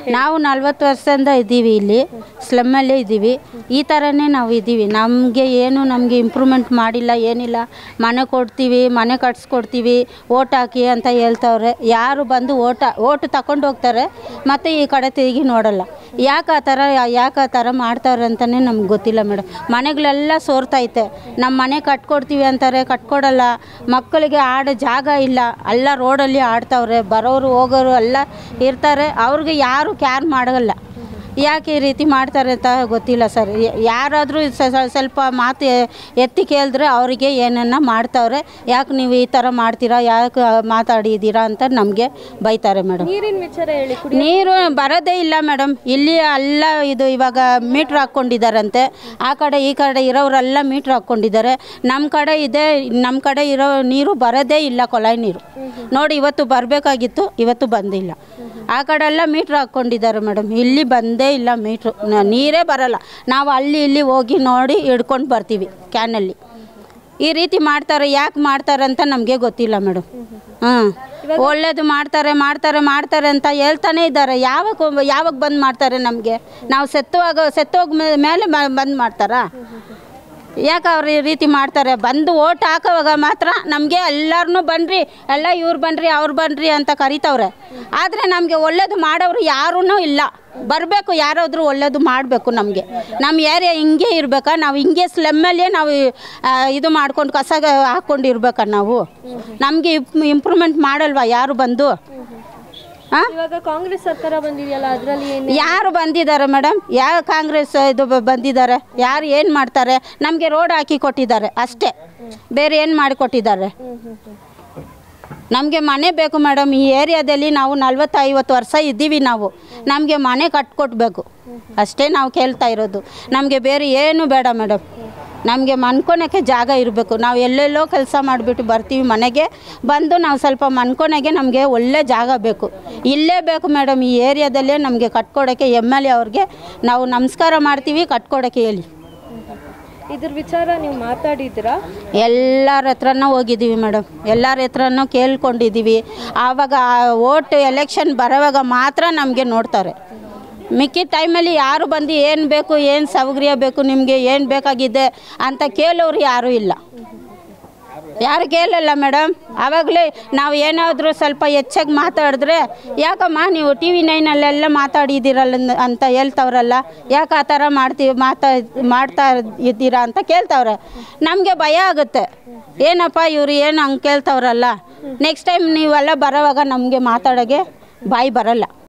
ನಾವು ನಲ್ವತ್ತು ವರ್ಷದಿಂದ ಇದ್ದೀವಿ ಇಲ್ಲಿ ಸ್ಲಮ್ಮಲ್ಲೇ ಇದ್ದೀವಿ ಈ ಥರನೇ ನಾವು ಇದ್ದೀವಿ ನಮಗೆ ಏನು ನಮಗೆ ಇಂಪ್ರೂವ್ಮೆಂಟ್ ಮಾಡಿಲ್ಲ ಏನಿಲ್ಲ ಮನೆ ಕೊಡ್ತೀವಿ ಮನೆ ಕಟ್ಸ್ಕೊಡ್ತೀವಿ ಓಟ್ ಹಾಕಿ ಅಂತ ಹೇಳ್ತವ್ರೆ ಯಾರು ಬಂದು ಓಟ ಓಟ್ ತಗೊಂಡು ಹೋಗ್ತಾರೆ ಮತ್ತು ಈ ಕಡೆ ತಿರುಗಿ ನೋಡಲ್ಲ ಯಾಕೆ ಆ ಥರ ಯಾಕೆ ಆ ಥರ ಮಾಡ್ತಾವ್ರೆ ಅಂತಲೇ ನಮ್ಗೆ ಗೊತ್ತಿಲ್ಲ ಮೇಡಮ್ ಮನೆಗಳೆಲ್ಲ ಸೋರ್ತೈತೆ ನಮ್ಮ ಮನೆ ಕಟ್ಕೊಡ್ತೀವಿ ಅಂತಾರೆ ಕಟ್ಕೊಡಲ್ಲ ಮಕ್ಕಳಿಗೆ ಆಡೋ ಜಾಗ ಇಲ್ಲ ಎಲ್ಲ ರೋಡಲ್ಲಿ ಆಡ್ತಾವ್ರೆ ಬರೋರು ಹೋಗೋರು ಎಲ್ಲ ಇರ್ತಾರೆ ಅವ್ರಿಗೆ ಯಾರು ಕ್ಯಾರ್ ಮಾಡಲ್ಲ ಯಾಕೆ ಈ ರೀತಿ ಮಾಡ್ತಾರೆ ಅಂತ ಗೊತ್ತಿಲ್ಲ ಸರ್ ಯಾರಾದರೂ ಸ್ವಲ್ಪ ಮಾತು ಎ- ಎತ್ತಿ ಕೇಳಿದ್ರೆ ಅವರಿಗೆ ಏನನ್ನ ಮಾಡ್ತಾವ್ರೆ ಯಾಕೆ ನೀವು ಈ ಥರ ಮಾಡ್ತೀರಾ ಯಾಕೆ ಮಾತಾಡಿದ್ದೀರಾ ಅಂತ ನಮಗೆ ಬೈತಾರೆ ಮೇಡಮ್ ನೀರಿನ ವಿಚಾರ ಹೇಳಿ ಕುಡಿ ನೀರು ಬರೋದೇ ಇಲ್ಲ ಮೇಡಮ್ ಇಲ್ಲಿ ಎಲ್ಲ ಇದು ಇವಾಗ ಮೀಟ್ರ್ ಹಾಕ್ಕೊಂಡಿದ್ದಾರಂತೆ ಆ ಕಡೆ ಈ ಕಡೆ ಇರೋರೆಲ್ಲ ಮೀಟ್ರ್ ಹಾಕ್ಕೊಂಡಿದ್ದಾರೆ ನಮ್ಮ ಕಡೆ ಇದೆ ನಮ್ಮ ಕಡೆ ಇರೋ ನೀರು ಬರೋದೇ ಇಲ್ಲ ಕೊಳಾಯಿ ನೀರು ನೋಡಿ ಇವತ್ತು ಬರಬೇಕಾಗಿತ್ತು ಇವತ್ತು ಬಂದಿಲ್ಲ ಆ ಕಡೆ ಎಲ್ಲ ಮೀಟ್ರ್ ಹಾಕ್ಕೊಂಡಿದ್ದಾರೆ ಮೇಡಮ್ ಇಲ್ಲಿ ಬಂದೇ ಇಲ್ಲ ಮೀಟ್ರು ನ- ನೀರೇ ಬರಲ್ಲ ನಾವು ಅಲ್ಲಿ ಇಲ್ಲಿ ಹೋಗಿ ನೋಡಿ ಹಿಡ್ಕೊಂಡು ಬರ್ತೀವಿ ಕ್ಯಾನಲ್ಲಿ ಈ ರೀತಿ ಮಾಡ್ತಾರೆ ಯಾಕೆ ಮಾಡ್ತಾರೆ ಅಂತ ನಮಗೆ ಗೊತ್ತಿಲ್ಲ ಮೇಡಮ್ ಹಾಂ ಒಳ್ಳೇದು ಮಾಡ್ತಾರೆ ಮಾಡ್ತಾರೆ ಮಾಡ್ತಾರೆ ಅಂತ ಹೇಳ್ತಾನೆ ಇದ್ದಾರೆ ಯಾವಾಗ ಒಬ್ಬ- ಯಾವಾಗ ಬಂದ್ ಮಾಡ್ತಾರೆ ನಮಗೆ ನಾವು ಸತ್ತುವಾಗ ಸತ್ತೋಗ ಮೇಲೆ ಮ- ಬಂದ್ ಮಾಡ್ತಾರಾ ಯಾಕೆ ಅವ್ರು ಈ ರೀತಿ ಮಾಡ್ತಾರೆ ಬಂದು ಓಟ್ ಹಾಕೋವಾಗ ಮಾತ್ರ ನಮಗೆ ಎಲ್ಲರನ್ನೂ ಬನ್ನಿರಿ ಎಲ್ಲ ಇವ್ರು ಬನ್ನಿರಿ ಅವ್ರು ಬನ್ನಿರಿ ಅಂತ ಕರಿತವ್ರೆ ಆದರೆ ನಮಗೆ ಒಳ್ಳೇದು ಮಾಡೋರು ಯಾರೂ ಇಲ್ಲ ಬರಬೇಕು ಯಾರಾದರೂ ಒಳ್ಳೇದು ಮಾಡಬೇಕು ನಮಗೆ ನಮ್ಮ ಏರಿಯಾ ಹಿಂಗೆ ಇರಬೇಕಾ ನಾವು ಹಿಂಗೆ ಸ್ಲಮ್ಮಲ್ಲೇ ನಾವು ಆ, ಇದು ಮಾಡ್ಕೊಂಡು ಕಸ ಹಾಕ್ಕೊಂಡು ಇರ್ಬೇಕಾ ನಾವು ನಮಗೆ ಇಂಪ್ರೂವ್ಮೆಂಟ್ ಮಾಡಲ್ವಾ ಯಾರು ಬಂದು ಹಾಂ ಇವಾಗ ಕಾಂಗ್ರೆಸ್ ಸರ್ಕಾರ ಬಂದಿದೆಯಲ್ಲ ಅದರಲ್ಲಿ ಏನು ಯಾರು ಬಂದಿದ್ದಾರೆ ಮೇಡಮ್ ಯಾವ ಕಾಂಗ್ರೆಸ್ ಇದು ಬ- ಬಂದಿದ್ದಾರೆ ಯಾರು ಏನು ಮಾಡ್ತಾರೆ ನಮಗೆ ರೋಡ್ ಹಾಕಿ ಕೊಟ್ಟಿದ್ದಾರೆ ಅಷ್ಟೇ ಬೇರೆ ಏನು ಮಾಡಿ ಕೊಟ್ಟಿದ್ದಾರೆ ನಮಗೆ ಮನೆ ಬೇಕು ಮೇಡಮ್ ಈ ಏರಿಯಾದಲ್ಲಿ ನಾವು ನಲ್ವತ್ತು ಐವತ್ತು ವರ್ಷ ಇದ್ದೀವಿ ನಾವು ನಮಗೆ ಮನೆ ಕಟ್ಕೊಟ್ಬೇಕು ಅಷ್ಟೇ ನಾವು ಕೇಳ್ತಾ ಇರೋದು ನಮಗೆ ಬೇರೆ ಏನು ಬೇಡ ಮೇಡಮ್ ನಮಗೆ ಮನ್ಕೊಳಕ್ಕೆ ಜಾಗ ಇರಬೇಕು ನಾವು ಎಲ್ಲೆಲ್ಲೋ ಕೆಲಸ ಮಾಡಿಬಿಟ್ಟು ಬರ್ತೀವಿ ಮನೆಗೆ ಬಂದು ನಾವು ಸ್ವಲ್ಪ ಮನ್ಕೊಳಗೆ ನಮಗೆ ಒಳ್ಳೆ ಜಾಗ ಬೇಕು ಇಲ್ಲೇ ಬೇಕು ಮೇಡಮ್ ಈ ಏರಿಯಾದಲ್ಲೇ ನಮಗೆ ಕಟ್ಕೊಡೋಕ್ಕೆ ಎಮ್ ಎಲ್ ಎ ಅವ್ರಿಗೆ ನಾವು ನಮಸ್ಕಾರ ಮಾಡ್ತೀವಿ ಕಟ್ಕೊಡೋಕ್ಕೆ ಹೇಳಿ ಇದ್ರ ವಿಚಾರ ನೀವು ಮಾತಾಡಿದ್ದೀರಾ ಎಲ್ಲರ ಹತ್ರನೂ ಹೋಗಿದ್ದೀವಿ ಮೇಡಮ್ ಎಲ್ಲರ ಹತ್ರನೂ ಕೇಳ್ಕೊಂಡಿದ್ದೀವಿ ಆವಾಗ ಓಟ್ ಎಲೆಕ್ಷನ್ ಬರೋವಾಗ ಮಾತ್ರ ನಮಗೆ ನೋಡ್ತಾರೆ ಮಿಕ್ಕಿದ ಟೈಮಲ್ಲಿ ಯಾರು ಬಂದು ಏನು ಬೇಕು ಏನು ಸೌಕರ್ಯ ಬೇಕು ನಿಮಗೆ ಏನು ಬೇಕಾಗಿದೆ ಅಂತ ಕೇಳೋರು ಯಾರೂ ಇಲ್ಲ ಯಾರು ಕೇಳಲ್ಲ ಮೇಡಮ್ ಆವಾಗಲೇ ನಾವು ಏನಾದರೂ ಸ್ವಲ್ಪ ಹೆಚ್ಚಾಗಿ ಮಾತಾಡಿದ್ರೆ ಯಾಕಮ್ಮ ನೀವು ಟಿ ವಿ ನೈನಲ್ಲೆಲ್ಲ ಮಾತಾಡಿದ್ದೀರಲ್ಲ ಅಂದ್- ಅಂತ ಹೇಳ್ತವ್ರಲ್ಲ ಯಾಕೆ ಆ ಥರ ಮಾಡ್ತೀವಿ ಮಾತಾ ಮಾಡ್ತಾ ಇದ್ದೀರಾ ಅಂತ ಕೇಳ್ತವ್ರೆ ನಮಗೆ ಭಯ ಆಗುತ್ತೆ ಏನಪ್ಪ ಇವ್ರು ಏನು ಹಂಗೆ ಕೇಳ್ತವ್ರಲ್ಲ ನೆಕ್ಸ್ಟ್ ಟೈಮ್ ನೀವೆಲ್ಲ ಬರೋವಾಗ ನಮಗೆ ಮಾತಾಡೋಕ್ಕೆ ಬಾಯಿ ಬರಲ್ಲ